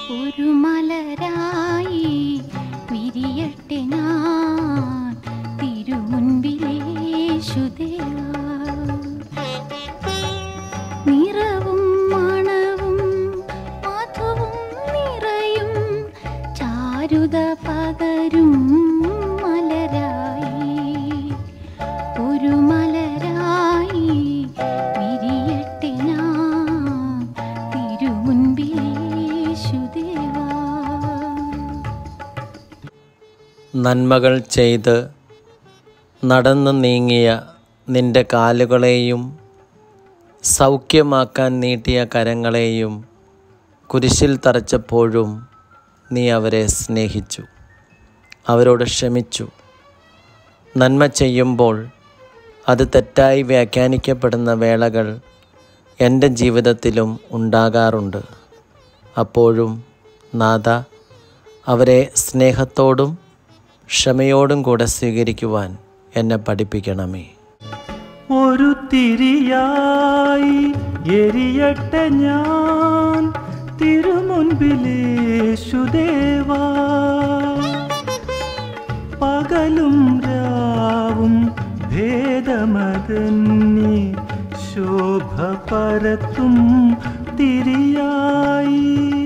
ഒരു മലരായി വിരിയട്ടെ ഞാൻ തിരുമുൻപിലേശുദേവാ നിറവും മണവും മധുവും നിറയും ചാരുത പകരും മലരായി ഒരു മലരായി വിരിയട്ടെ ഞാൻ തിരുമുൻപിലേശുദേവാ നന്മകൾ ചെയ്ത് നടന്നു നീങ്ങിയ നിന്റെ കാലുകളെയും സൗഖ്യമാക്കാൻ നീട്ടിയ കരങ്ങളെയും കുരിശിൽ തറച്ചപ്പോഴും നീ അവരെ സ്നേഹിച്ചു അവരോട് ക്ഷമിച്ചു നന്മ ചെയ്യുമ്പോൾ അത് തെറ്റായി വ്യാഖ്യാനിക്കപ്പെടുന്ന വേളകൾ എൻ്റെ ജീവിതത്തിലും ഉണ്ടാകാറുണ്ട് അപ്പോഴും നാഥ അവരെ സ്നേഹത്തോടും ക്ഷമയോടും കൂടെ സ്വീകരിക്കുവാൻ എന്നെ പഠിപ്പിക്കണമേ ഒരു തിരിയായി എരിയട്ടെ ഞാൻ തിരുമുൻപിലേശുദേവാ പകലും രാവും ഭേദമതന്യേ ശോഭ പരത്തും തിരിയായി